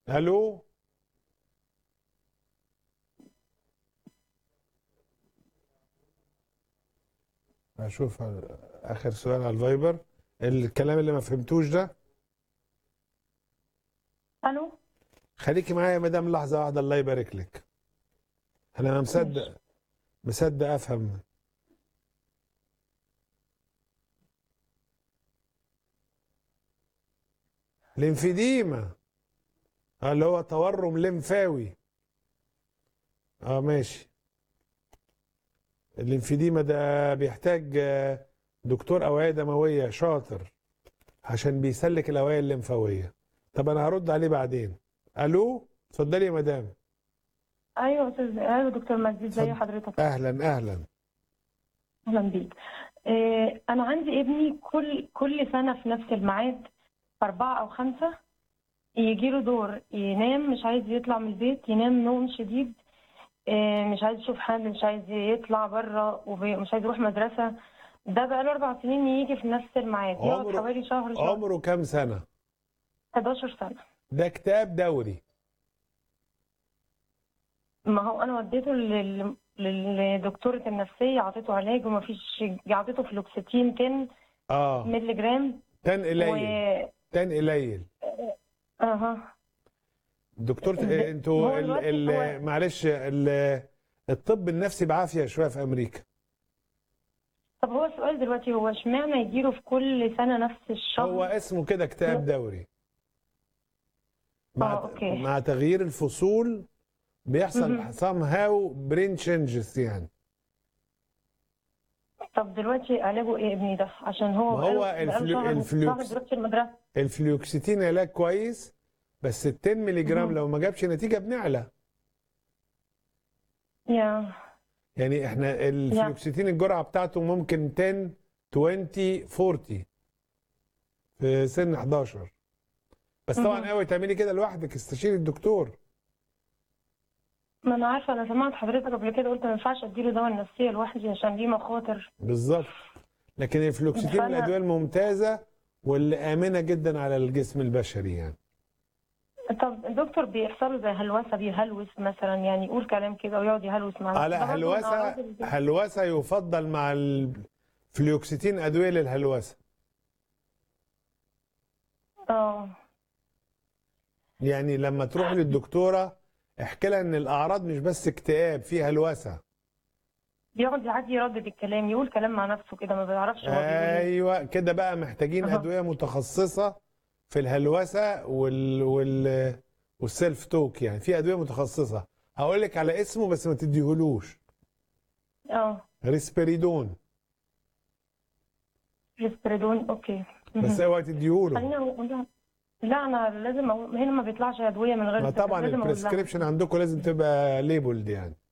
الو اشوف اخر سؤال على الفايبر الكلام اللي ما فهمتوش ده الو خليكي معايا يا مدام لحظه واحده الله يبارك لك انا مصدق مصدق افهم ليمفيديما آه، اللي هو تورم لمفاوي اه ماشي الليمفيديما ده بيحتاج آه، دكتور اوعيه دمويه شاطر عشان بيسلك الاوعيه الليمفاويه طب انا هرد عليه بعدين الو اتفضلي يا مدام ايوه استاذ ايوه دكتور مجدي ازي اتفضل. حضرتك اهلا اهلا اهلا بيك إيه انا عندي ابني كل كل سنه في نفس الميعاد أربعة أو خمسة يجيله دور ينام مش عايز يطلع من البيت ينام نوم شديد إيه مش عايز يشوف حد مش عايز يطلع بره ومش عايز يروح مدرسة ده بقاله أربع سنين يجي في نفس الميعاد يقعد عمره- حوالي شهر شهر عمره كام سنه 11 سنة ده كتاب دوري ما هو أنا وديته لل- لل- لدكتورة النفسية عطيته علاج ومفيش عطيته فلوكسيتين 10 اه مللي جرام تن و قليل تن قليل اها دكتور ال- انتوا هو ال... دلوقتي ال... هو- معلش ال... الطب النفسي بعافيه شويه في امريكا طب هو السؤال دلوقتي هو اشمعنى يجيله في كل سنة نفس الشهر هو اسمه كده اكتئاب دوري مع آه، أوكي. مع تغيير الفصول بيحصل مهم. somehow brain changes يعني طب دلوقتي علاجه ايه ابني ده عشان هو ما هو بقاله- بقاله الفلو- شهر الفلوكس- شهر دلوقتي المدرسة الفلوكسيتين علاج كويس بس ال 10 مللي جرام مهم. لو ما جابش نتيجه بنعلى يا يعني احنا الفلوكسيتين الجرعه بتاعته ممكن 10 20 40 في سن 11 بس طبعا مهم. قوي تعملي كده لوحدك استشيري الدكتور ما انا عارفة انا سمعت حضرتك قبل كده قلت ما ينفعش اديله دواء النفسية لوحدي عشان دي مخاطر بالظبط لكن الفلوكسيتين من فأنا- الادويه الممتازه واللي امنه جدا على الجسم البشري يعني طب الدكتور بيحصل له زي هلوسة بيهلوس مثلا يعني يقول كلام كده ويقعد يهلوس مع على ده برضه من هلوسه أعراض ال- هلوسه يفضل مع الفلوكسيتين ادويه للهلوسه اه يعني لما تروح للدكتوره احكي لها ان الاعراض مش بس اكتئاب في هلوسه بيقعد يعدي يردد الكلام يقول كلام مع نفسه كده ما بيعرفش هو بيقول ايه ايوه كده بقى محتاجين أها. ادويه متخصصه في الهلوسه وال وال والسيلف توك يعني في ادويه متخصصه هقول لك على اسمه بس ما تديهولوش اه ريسبيريدون ريسبريدون اوكي بس مهم. اوعي تديهوله خلينا أقول- لا انا لازم أقول... هنا ما بيطلعش ادويه من غير ما طبعا لازم أقول لها. البريسكريبشن عندكم لازم تبقى ليبلد يعني